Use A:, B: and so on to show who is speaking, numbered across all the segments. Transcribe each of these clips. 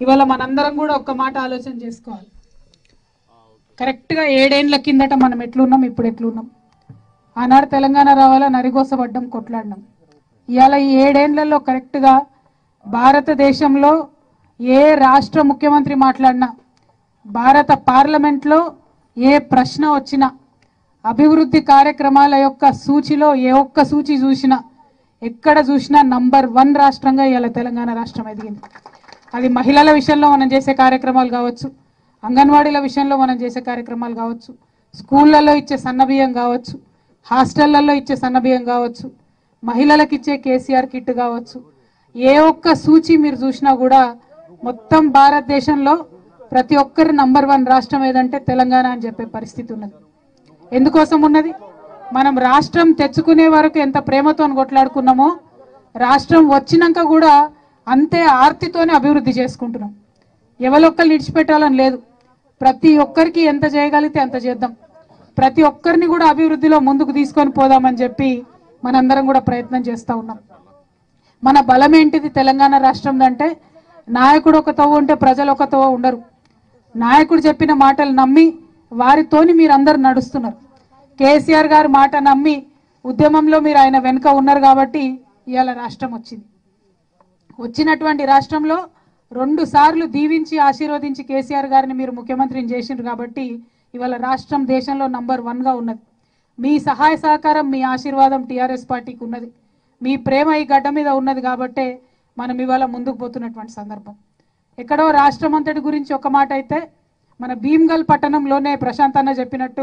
A: ఇవాళ మనందరం కూడా ఒక్క మాట ఆలోచన చేసుకోవాలి కరెక్ట్గా ఏడేండ్ల కిందట మనం ఎట్లున్నాం ఇప్పుడు ఎట్లున్నాం ఆనాడు తెలంగాణ రావాలా నరిగోసపడ్డం కొట్లాడినాం ఇవాళ ఈ ఏడేండ్లలో కరెక్ట్గా భారతదేశంలో ఏ రాష్ట్ర ముఖ్యమంత్రి మాట్లాడినా భారత పార్లమెంట్లో ఏ ప్రశ్న వచ్చినా అభివృద్ధి కార్యక్రమాల యొక్క సూచిలో ఏ ఒక్క సూచి చూసినా ఎక్కడ చూసినా నంబర్ వన్ రాష్ట్రంగా ఇవాళ తెలంగాణ రాష్ట్రం ఎదిగింది అది మహిళల విషయంలో మనం చేసే కార్యక్రమాలు కావచ్చు అంగన్వాడీల విషయంలో మనం చేసే కార్యక్రమాలు కావచ్చు స్కూళ్ళల్లో ఇచ్చే సన్నబియ్యం కావచ్చు హాస్టళ్లలో ఇచ్చే సన్నబియ్యం కావచ్చు మహిళలకు ఇచ్చే కేసీఆర్ కిట్ కావచ్చు ఏ ఒక్క సూచి మీరు చూసినా కూడా మొత్తం భారతదేశంలో ప్రతి ఒక్కరి నంబర్ వన్ రాష్ట్రం ఏదంటే తెలంగాణ అని చెప్పే పరిస్థితి ఉన్నది ఎందుకోసం ఉన్నది మనం రాష్ట్రం తెచ్చుకునే వరకు ఎంత ప్రేమతో కొట్లాడుకున్నామో రాష్ట్రం వచ్చినాక కూడా అంతే ఆర్తితోనే అభివృద్ధి చేసుకుంటున్నాం ఎవరొక్కరు విడిచిపెట్టాలని లేదు ప్రతి ఒక్కరికి ఎంత చేయగలిగితే అంత చేద్దాం ప్రతి ఒక్కరిని కూడా అభివృద్ధిలో ముందుకు తీసుకొని పోదామని చెప్పి మనందరం కూడా ప్రయత్నం చేస్తూ ఉన్నాం మన బలం ఏంటిది తెలంగాణ రాష్ట్రం అంటే నాయకుడు ఒక తవ్వ ఉంటే ప్రజలు ఒక తవ్వ ఉండరు నాయకుడు చెప్పిన మాటలు నమ్మి వారితోని మీరు అందరు నడుస్తున్నారు కేసీఆర్ గారి మాట నమ్మి ఉద్యమంలో మీరు ఆయన వెనుక ఉన్నారు కాబట్టి ఇవాళ రాష్ట్రం వచ్చింది వచ్చినటువంటి రాష్ట్రంలో రెండు సార్లు దీవించి ఆశీర్వదించి కేసీఆర్ గారిని మీరు ముఖ్యమంత్రిని చేసిండ్రు కాబట్టి ఇవాళ రాష్ట్రం దేశంలో నంబర్ వన్గా ఉన్నది మీ సహాయ సహకారం మీ ఆశీర్వాదం టీఆర్ఎస్ పార్టీకి ఉన్నది మీ ప్రేమ ఈ గడ్డ మీద ఉన్నది కాబట్టే మనం ఇవాళ ముందుకు పోతున్నటువంటి సందర్భం ఎక్కడో రాష్ట్రం అంతటి గురించి ఒక మాట అయితే మన భీమ్గల్ పట్టణంలోనే ప్రశాంత్ అన్న చెప్పినట్టు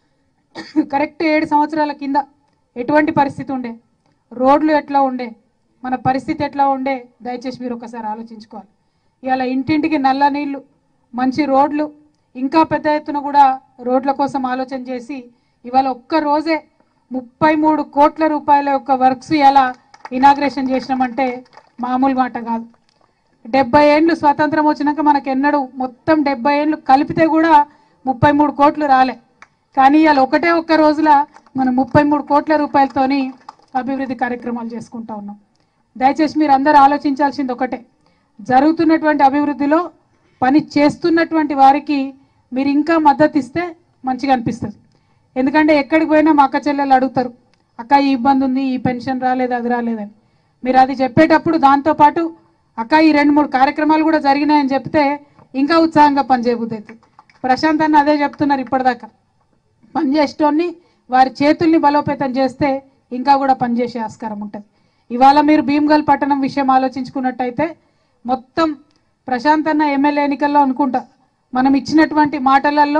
A: కరెక్ట్ ఏడు సంవత్సరాల కింద ఎటువంటి పరిస్థితి ఉండే రోడ్లు ఎట్లా ఉండే మన పరిస్థితి ఎట్లా ఉండే దయచేసి మీరు ఒకసారి ఆలోచించుకోవాలి ఇవాళ ఇంటింటికి నల్ల నీళ్లు మంచి రోడ్లు ఇంకా పెద్ద ఎత్తున కూడా రోడ్ల కోసం ఆలోచన చేసి ఇవాళ ఒక్క రోజే ముప్పై మూడు కోట్ల రూపాయల యొక్క వర్క్స్ ఇలా ఇనాగ్రేషన్ చేసినామంటే మామూలు మాట కాదు డెబ్బై ఏళ్ళు స్వాతంత్రం వచ్చినాక మనకు ఎన్నడూ మొత్తం డెబ్బై ఏళ్ళు కలిపితే కూడా ముప్పై మూడు కోట్లు రాలే కానీ ఇవాళ ఒకటే ఒక్క రోజుల మనం ముప్పై మూడు కోట్ల రూపాయలతోని అభివృద్ధి కార్యక్రమాలు చేసుకుంటా ఉన్నాం దయచేసి మీరు అందరూ ఆలోచించాల్సింది ఒకటే జరుగుతున్నటువంటి అభివృద్ధిలో పని చేస్తున్నటువంటి వారికి మీరు ఇంకా మద్దతు ఇస్తే మంచిగా అనిపిస్తుంది ఎందుకంటే ఎక్కడికి పోయినా మా అక్క చెల్లెలు అడుగుతారు అక్క ఈ ఇబ్బంది ఉంది ఈ పెన్షన్ రాలేదు అది రాలేదని మీరు అది చెప్పేటప్పుడు దాంతోపాటు అక్క ఈ రెండు మూడు కార్యక్రమాలు కూడా జరిగినాయని చెప్తే ఇంకా ఉత్సాహంగా పనిచేయబుద్ది అవుతుంది ప్రశాంత్ అన్న అదే చెప్తున్నారు ఇప్పటిదాకా పనిచేసేటోన్ని వారి చేతుల్ని బలోపేతం చేస్తే ఇంకా కూడా పనిచేసే ఆస్కారం ఉంటుంది ఇవాళ మీరు భీమ్గల్ పట్టణం విషయం ఆలోచించుకున్నట్టయితే మొత్తం ప్రశాంత్ అన్న ఎమ్మెల్యే ఎన్నికల్లో అనుకుంటా మనం ఇచ్చినటువంటి మాటలలో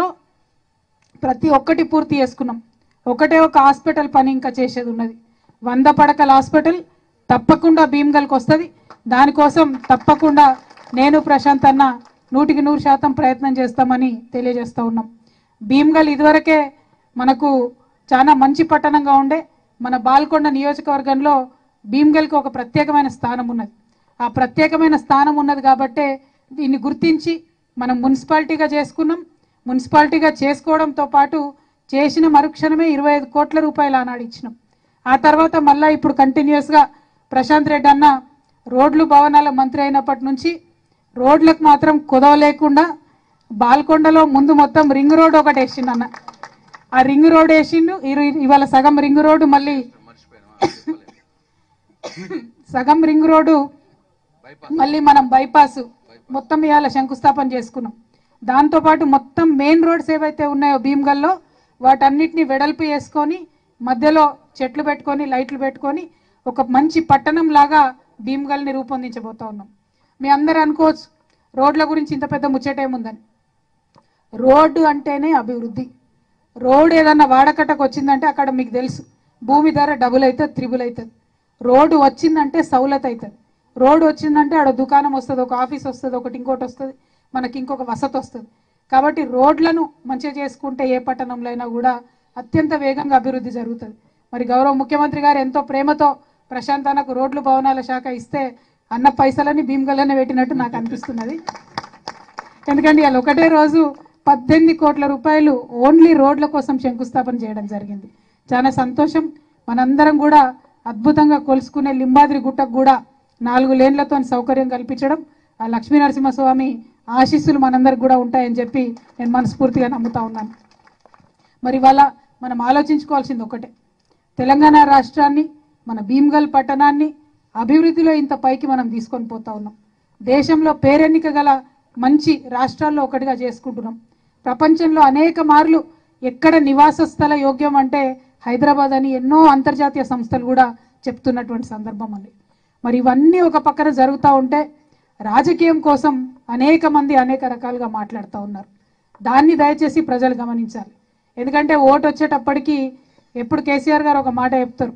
A: ప్రతి ఒక్కటి పూర్తి చేసుకున్నాం ఒకటే ఒక హాస్పిటల్ పని ఇంకా చేసేది ఉన్నది వంద పడకల హాస్పిటల్ తప్పకుండా భీమ్గల్కి వస్తుంది దానికోసం తప్పకుండా నేను ప్రశాంత్ అన్న నూటికి నూరు శాతం ప్రయత్నం చేస్తామని తెలియజేస్తూ ఉన్నాం భీమ్గల్ ఇదివరకే మనకు చాలా మంచి పట్టణంగా ఉండే మన బాల్కొండ నియోజకవర్గంలో భీమ్గల్కి ఒక ప్రత్యేకమైన స్థానం ఉన్నది ఆ ప్రత్యేకమైన స్థానం ఉన్నది కాబట్టే దీన్ని గుర్తించి మనం మున్సిపాలిటీగా చేసుకున్నాం మున్సిపాలిటీగా చేసుకోవడంతో పాటు చేసిన మరుక్షణమే ఇరవై ఐదు కోట్ల రూపాయలు ఆనాడు ఇచ్చినాం ఆ తర్వాత మళ్ళా ఇప్పుడు కంటిన్యూస్గా ప్రశాంత్ రెడ్డి అన్న రోడ్లు భవనాల మంత్రి అయినప్పటి నుంచి రోడ్లకు మాత్రం కుదవ లేకుండా బాల్కొండలో ముందు మొత్తం రింగ్ రోడ్ ఒకటి వేసిండు అన్న ఆ రింగ్ రోడ్ వేసిండు ఇరు- ఇవాళ సగం రింగ్ రోడ్డు మళ్ళీ సగం రింగ్ రోడ్డు మళ్ళీ మనం బైపాస్ మొత్తం ఇవాళ శంకుస్థాపన చేసుకున్నాం దాంతోపాటు మొత్తం మెయిన్ రోడ్స్ ఏవైతే ఉన్నాయో భీమ్గల్లో వాటన్నిటిని వెడల్పు చేసుకొని మధ్యలో చెట్లు పెట్టుకొని లైట్లు పెట్టుకొని ఒక మంచి పట్టణం లాగా భీమ్గల్ని రూపొందించబోతా ఉన్నాం మీ అందరూ అనుకోవచ్చు రోడ్ల గురించి ఇంత పెద్ద ముచ్చటేముందని రోడ్డు అంటేనే అభివృద్ధి రోడ్ ఏదన్నా వాడకట్టకు వచ్చిందంటే అక్కడ మీకు తెలుసు భూమి ధర డబుల్ అవుతుంది త్రిబుల్ అవుతుంది రోడ్డు వచ్చిందంటే సౌలత్ అవుతుంది రోడ్డు వచ్చిందంటే ఆడ దుకాణం వస్తుంది ఒక ఆఫీస్ వస్తుంది ఒకటి ఇంకోటి వస్తుంది మనకి ఇంకొక వసతి వస్తుంది కాబట్టి రోడ్లను మంచిగా చేసుకుంటే ఏ పట్టణంలో అయినా కూడా అత్యంత వేగంగా అభివృద్ధి జరుగుతుంది మరి గౌరవ ముఖ్యమంత్రి గారు ఎంతో ప్రేమతో ప్రశాంతానకు రోడ్లు భవనాల శాఖ ఇస్తే అన్న పైసలని భీమగల్లనే పెట్టినట్టు నాకు అనిపిస్తున్నది ఎందుకంటే ఇవాళ ఒకటే రోజు పద్దెనిమిది కోట్ల రూపాయలు ఓన్లీ రోడ్ల కోసం శంకుస్థాపన చేయడం జరిగింది చాలా సంతోషం మనందరం కూడా అద్భుతంగా కొలుసుకునే లింబాద్రి గుట్టకు కూడా నాలుగు లేన్లతో సౌకర్యం కల్పించడం ఆ లక్ష్మీ నరసింహస్వామి ఆశీస్సులు మనందరికి కూడా ఉంటాయని చెప్పి నేను మనస్ఫూర్తిగా నమ్ముతా ఉన్నాను మరి ఇవాళ మనం ఆలోచించుకోవాల్సింది ఒకటే తెలంగాణ రాష్ట్రాన్ని మన భీమ్గల్ పట్టణాన్ని అభివృద్ధిలో ఇంత పైకి మనం తీసుకొని పోతా ఉన్నాం దేశంలో పేరెన్నిక గల మంచి రాష్ట్రాల్లో ఒకటిగా చేసుకుంటున్నాం ప్రపంచంలో అనేక మార్లు ఎక్కడ నివాస స్థల యోగ్యం అంటే హైదరాబాద్ అని ఎన్నో అంతర్జాతీయ సంస్థలు కూడా చెప్తున్నటువంటి సందర్భం అండి మరి ఇవన్నీ ఒక పక్కన జరుగుతూ ఉంటే రాజకీయం కోసం అనేక మంది అనేక రకాలుగా మాట్లాడుతూ ఉన్నారు దాన్ని దయచేసి ప్రజలు గమనించాలి ఎందుకంటే ఓటు వచ్చేటప్పటికి ఎప్పుడు కేసీఆర్ గారు ఒక మాట చెప్తారు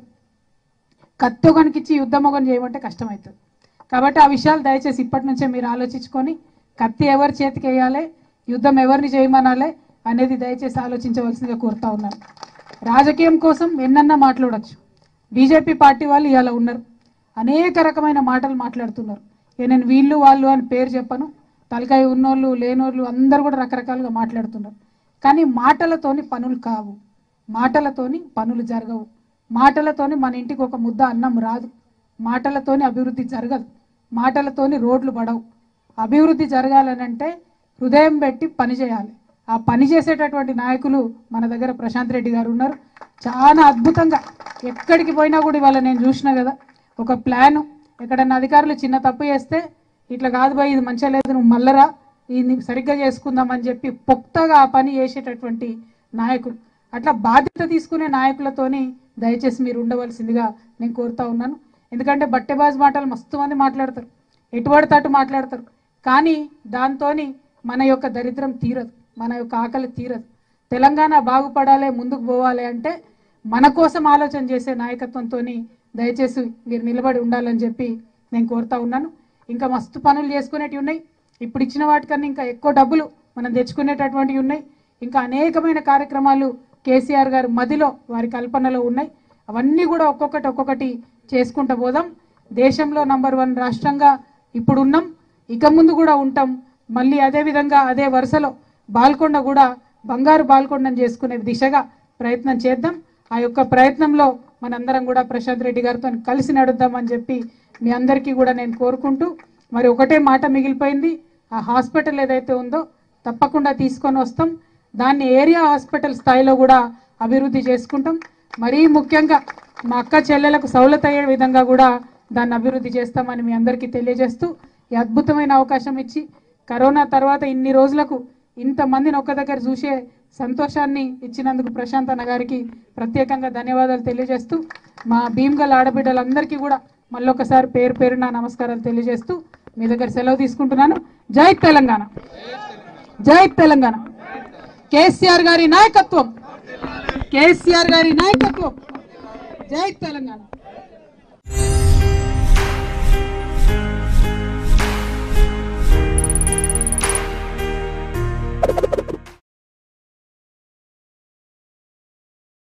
A: కత్తి ఒకనికిచ్చి యుద్ధం ఒకని చేయమంటే కష్టమవుతుంది కాబట్టి ఆ విషయాలు దయచేసి ఇప్పటి నుంచే మీరు ఆలోచించుకొని కత్తి ఎవరి చేతికి వేయాలి యుద్ధం ఎవరిని చేయమనాలి అనేది దయచేసి ఆలోచించవలసిందిగా కోరుతా ఉన్నాను రాజకీయం కోసం ఎన్నన్నా మాట్లాడొచ్చు బీజేపీ పార్టీ వాళ్ళు ఇలా ఉన్నారు అనేక రకమైన మాటలు మాట్లాడుతున్నారు ఇక నేను వీళ్ళు వాళ్ళు అని పేరు చెప్పను తలకాయ ఉన్నోళ్ళు లేనోళ్ళు అందరూ కూడా రకరకాలుగా మాట్లాడుతున్నారు కానీ మాటలతోని పనులు కావు మాటలతోని పనులు జరగవు మాటలతోని మన ఇంటికి ఒక ముద్ద అన్నం రాదు మాటలతోని అభివృద్ధి జరగదు మాటలతోని రోడ్లు పడవు అభివృద్ధి జరగాలనంటే హృదయం పెట్టి పని చేయాలి ఆ పని చేసేటటువంటి నాయకులు మన దగ్గర ప్రశాంత్ రెడ్డి గారు ఉన్నారు చాలా అద్భుతంగా ఎక్కడికి పోయినా కూడా ఇవాళ నేను చూసినా కదా ఒక ప్లాను ఎక్కడన్నా అధికారులు చిన్న తప్పు చేస్తే ఇట్లా కాదు పోయి ఇది మంచిగా లేదు నువ్వు మల్లరా ఇది సరిగ్గా చేసుకుందామని చెప్పి పొక్తగా ఆ పని చేసేటటువంటి నాయకులు అట్లా బాధ్యత తీసుకునే నాయకులతోని దయచేసి మీరు ఉండవలసిందిగా నేను కోరుతా ఉన్నాను ఎందుకంటే బట్టెబాజ్ మాటలు మస్తు మంది మాట్లాడతారు ఎటుపడితే అటు మాట్లాడతారు కానీ దాంతోని మన యొక్క దరిద్రం తీరదు మన యొక్క ఆకలి తీరదు తెలంగాణ బాగుపడాలి ముందుకు పోవాలి అంటే మన కోసం ఆలోచన చేసే నాయకత్వంతో దయచేసి మీరు నిలబడి ఉండాలని చెప్పి నేను కోరుతా ఉన్నాను ఇంకా మస్తు పనులు చేసుకునేటివి ఉన్నాయి ఇప్పుడు ఇచ్చిన వాటికన్నా ఇంకా ఎక్కువ డబ్బులు మనం తెచ్చుకునేటటువంటివి ఉన్నాయి ఇంకా అనేకమైన కార్యక్రమాలు కేసీఆర్ గారు మదిలో వారి కల్పనలో ఉన్నాయి అవన్నీ కూడా ఒక్కొక్కటి ఒక్కొక్కటి చేసుకుంటూ పోదాం దేశంలో నంబర్ వన్ రాష్ట్రంగా ఇప్పుడు ఉన్నాం ఇక ముందు కూడా ఉంటాం మళ్ళీ అదే విధంగా అదే వరుసలో బాల్కొండ కూడా బంగారు బాల్కొండను చేసుకునే దిశగా ప్రయత్నం చేద్దాం ఆ యొక్క ప్రయత్నంలో మనందరం కూడా ప్రశాంత్ రెడ్డి గారితో కలిసి నడుద్దామని చెప్పి మీ అందరికీ కూడా నేను కోరుకుంటూ మరి ఒకటే మాట మిగిలిపోయింది ఆ హాస్పిటల్ ఏదైతే ఉందో తప్పకుండా తీసుకొని వస్తాం దాన్ని ఏరియా హాస్పిటల్ స్థాయిలో కూడా అభివృద్ధి చేసుకుంటాం మరీ ముఖ్యంగా మా అక్క చెల్లెలకు సౌలత అయ్యే విధంగా కూడా దాన్ని అభివృద్ధి చేస్తామని మీ అందరికీ తెలియజేస్తూ ఈ అద్భుతమైన అవకాశం ఇచ్చి కరోనా తర్వాత ఇన్ని రోజులకు ఇంతమందిని ఒక్క దగ్గర చూసే సంతోషాన్ని ఇచ్చినందుకు ప్రశాంత్ అన్న గారికి ప్రత్యేకంగా ధన్యవాదాలు తెలియజేస్తూ మా భీమ్గల్ ఆడబిడ్డలందరికీ కూడా మళ్ళొకసారి పేరు పేరున నమస్కారాలు తెలియజేస్తూ మీ దగ్గర సెలవు తీసుకుంటున్నాను జై తెలంగాణ జై తెలంగాణ కేసీఆర్ గారి నాయకత్వం కేసీఆర్ గారి నాయకత్వం జై తెలంగాణ